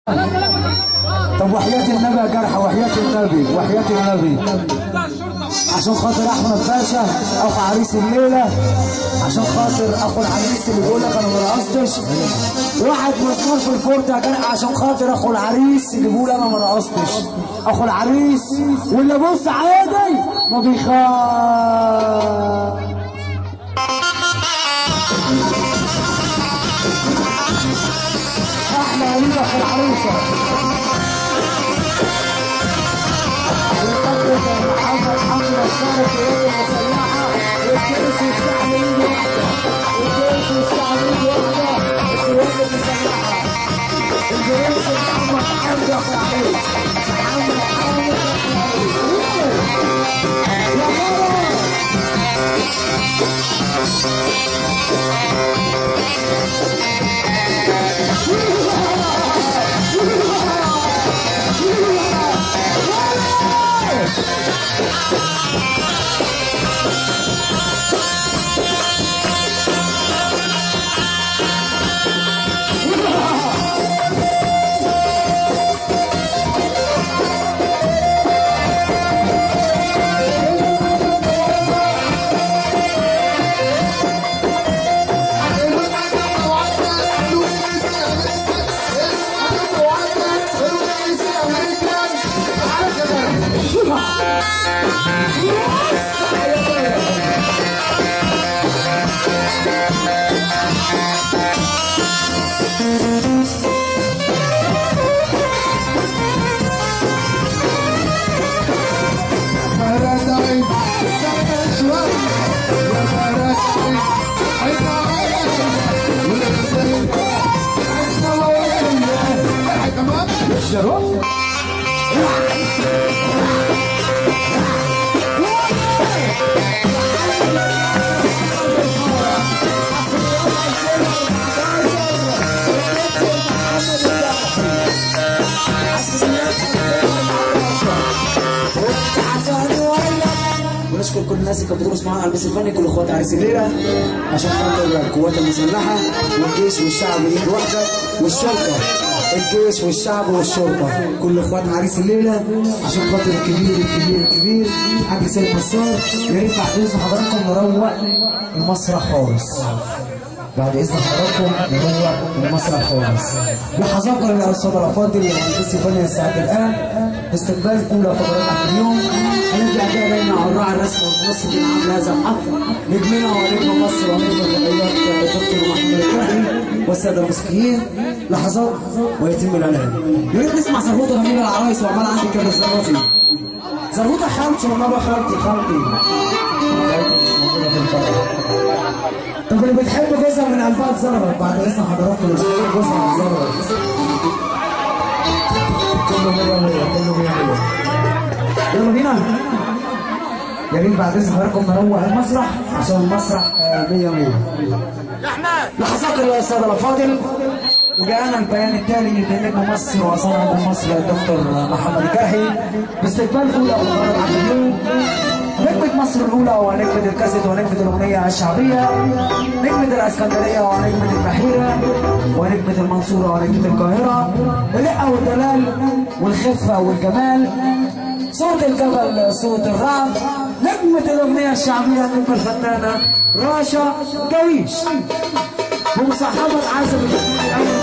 طب وحياة النبي يا جرحى وحياة النبي وحياة النبي عشان خاطر احمد باشا اخو عريس الليله عشان خاطر اخو العريس اللي بيقول لك انا ما رقصتش واحد مسمار في الفورت يا جرحى عشان خاطر اخو العريس اللي بيقول انا ما رقصتش اخو العريس واللي بص عادي ما بيخاف احلى وليد اخو العروسه ويقدم محمد حمد الصالح في يد المسلحه والجيش يستعمل ايد واحده والجيش يستعمل ايد واحده القوات المسلحه الجيش محمد حمد اخو العريس محمد حمد اخو العريس يا مرة ونشكر كل الناس اللي كانت بتدرس معانا على البث الفني كل اخوات عريس الليله عشان خاطر القوات المسلحه والجيش والشعب ايد واحده والشرطه الجيش والشعب والشرطه كل اخوات عريس الليله عشان خاطر الكبير الكبير الكبير حاج سيد نصار يا ريت بعد اذن حضراتكم نروق المسرح خالص بعد اذن حضراتكم نروق المسرح خالص لحظات للاستاذ الافاضل والمهندس الفني الساعه الان استقبال اولى فقراتنا في اليوم هنرجع كده بينا على الراعي الرسمي والمصري اللي عامل هذا الحفل نجمنا ونجم مصر ونجم فضائيات الدكتور محمد الكهري والساده الموسيقيين لحظات ويتم الاعلان يا ريت نسمع زربوطه جميله العرايس وعمال عندي كده زربوطي زربوطه خالتي والنبي خالتي خالتي موجودة في الفرح. طب اللي بتحب جوزها من قلبها تزرب بعد اذن حضراتكم اللي بتحب جوزها تزرب كله مية مية كله مية مية يلا بينا يا ريت بعد اذن حضراتكم نروق المسرح عشان المسرح آه، مية مية لحظات يا الساده الافاضل وجاءنا البيان التالي من نجم مصر وصانع مصر الدكتور محمد الجرحي باستقبال اولى فقرات عبد اليوم نجمة مصر الأولى ونجمة الكاسيت ونجمة الأغنية الشعبية نجمة الإسكندرية ونجمة البحيرة ونجمة المنصورة ونجمة القاهرة الرقة والدلال والخفة والجمال صوت الجبل صوت الرعد نجمة الأغنية الشعبية نجمة الفنانة راشا جريش ومصاحبة عازم الفنان